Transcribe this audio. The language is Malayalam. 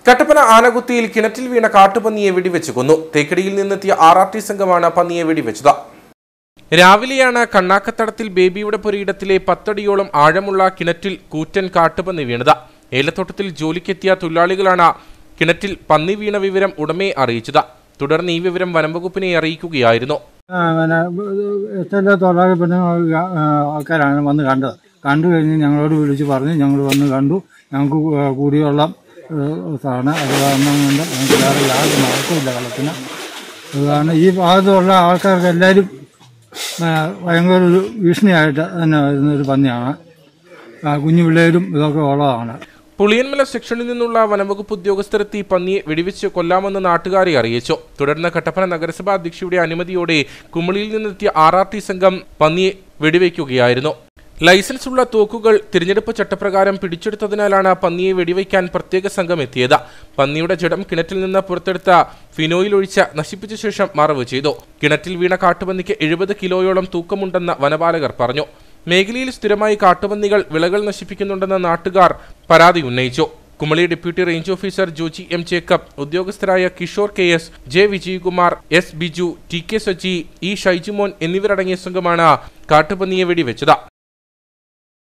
കട്ടപ്പന ആനകുത്തിയിൽ കിണറ്റിൽ വീണ കാട്ടുപന്നിയെ വെടിവെച്ച് കൊന്നു തേക്കടിയിൽ നിന്നെത്തിയ ആർ ആർ ടി സംഘമാണ് പന്നിയെ വെടിവെച്ചത് രാവിലെയാണ് കണ്ണാക്കത്തടത്തിൽ ബേബിയുടെ പുരയിടത്തിലെ പത്തടിയോളം ആഴമുള്ള കിണറ്റിൽ കൂറ്റൻ കാട്ടുപന്നി വീണത് ഏലത്തോട്ടത്തിൽ ജോലിക്കെത്തിയ തൊഴിലാളികളാണ് കിണറ്റിൽ പന്നി വീണ വിവരം ഉടമയെ അറിയിച്ചത് തുടർന്ന് ഈ വിവരം വനംവകുപ്പിനെ അറിയിക്കുകയായിരുന്നു ആ, പിന്നെ എസ്റ്റേറ്റിലെ തൊഴിലാളി പിന്നെ ആൾക്കാരാണ് വന്ന് കണ്ടത് കണ്ടു കഴിഞ്ഞ് ഞങ്ങളോട് വിളിച്ച് പറഞ്ഞ് ഞങ്ങൾ വന്ന് കണ്ടു ഞങ്ങൾക്ക് കു- കുടിവെള്ളം സാണ് അത് കാരണം കൊണ്ട് ഞങ്ങൾക്ക് വേറെ യാതൊരു മാർഗമില്ല വെള്ളത്തിന് അത് കാരണം ഈ ഭാഗത്തുള്ള ആൾക്കാർക്ക് എല്ലാവരും ആ, ഭയങ്കര ഒരു ഭീഷണിയായിട്ട് തന്നെ വരുന്ന ഒരു പന്നിയാണ് ആ, കുഞ്ഞു പിള്ളേരും ഇതൊക്കെ ഉള്ളതാണ് പുളിയൻമല സെക്ഷനിൽ നിന്നുള്ള വനംവകുപ്പ് ഉദ്യോഗസ്ഥരെത്തി പന്നിയെ വെടിവെച്ച് കൊല്ലാമെന്ന് നാട്ടുകാരെ അറിയിച്ചു തുടർന്ന് കട്ടപ്പന നഗരസഭാ അധ്യക്ഷയുടെ അനുമതിയോടെ കുമളിയിൽ നിന്നെത്തിയ ആർ ആർ ടി സംഘം പന്നിയെ വെടിവെക്കുകയായിരുന്നു ലൈസൻസ് ഉള്ള തോക്കുകൾ തിരഞ്ഞെടുപ്പ് ചട്ടപ്രകാരം പിടിച്ചെടുത്തതിനാലാണ് പന്നിയെ വെടിവെക്കാൻ പ്രത്യേക സംഘം എത്തിയത് പന്നിയുടെ ജഡം കിണറ്റിൽ നിന്ന് പുറത്തെടുത്ത ഫിനോയിൽ ഒഴിച്ച് നശിപ്പിച്ച ശേഷം മറവ് ചെയ്തു കിണറ്റിൽ വീണ കാട്ടുപന്നിക്ക് എഴുപത് കിലോയോളം തൂക്കമുണ്ടെന്ന് വനപാലകർ പറഞ്ഞു മേഖലയിൽ സ്ഥിരമായി കാട്ടുപന്നികൾ വിളകൾ നശിപ്പിക്കുന്നുണ്ടെന്ന് നാട്ടുകാർ പരാതി ഉന്നയിച്ചു Kumily deputy range officer Joji M Jacob ഉദ്യോഗസ്ഥരായ Kishore K S J Vijayakumar S Biju T K Saji E Shaijumon എന്നിവരടങ്ങിയ സംഘമാണ് കാട്ടുപന്നിയെ വെടിവെച്ചത്